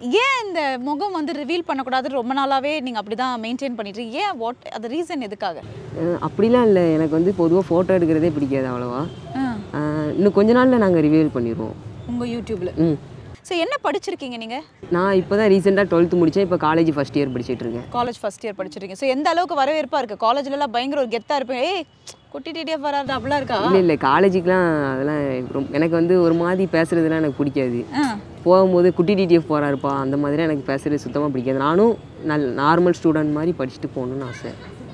ஏன் இந்த முகம் வந்து ரிவீல் பண்ணக்கூடாது ரொம்ப நாளாவே நீங்க அப்படிதான் மெயின்டைன் பண்ணிட்டு இருக்கீங்க. ஏன் வாட் அது ரீசன் எதுக்காக அஹ் அப்படிலாம் இல்லை எனக்கு வந்து பொதுவாக ஃபோட்டோ எடுக்கிறதே பிடிக்காது அவ்வளோவா ஆ, அஹ் இன்னும் கொஞ்ச நாளில் நாங்கள் ரிவீல் பண்ணிடுவோம் உங்க யூடியூப்ல ம் ஸோ என்ன படிச்சிருக்கீங்க நீங்க நான் இப்போ தான் ரீசெண்டாக டுவெல்த்து முடித்தேன் இப்போ காலேஜ் ஃபஸ்ட் இயர் படிச்சிட்டு இருக்கேன் காலேஜ் ஃபர்ஸ்ட் இயர் படிச்சிருக்கீங்க ஸோ எந்த அளவுக்கு வரவேற்பா இருக்கு காலேஜ்ல எல்லாம் பயங்கர ஒரு கெத்தா இருப்பீங்க ஏய் குட்டி டிடிஎஃப் வராது அப்படிலாம் இருக்கா இல்லை இல்லை காலேஜுக்குலாம் அதெல்லாம் ரொம்ப எனக்கு வந்து ஒரு மாதிரி பேசுகிறதுலாம் எனக்கு பிடிக்காது ஆ போகும்போது குட்டி டிடிஎஃப் போகிறாருப்பா அந்த மாதிரி எனக்கு பேசுகிறது சுத்தமாக பிடிக்காது நானும் நல் நார்மல் ஸ்டூடெண்ட் மாதிரி படிச்சுட்டு போகணுன்னு ஆசை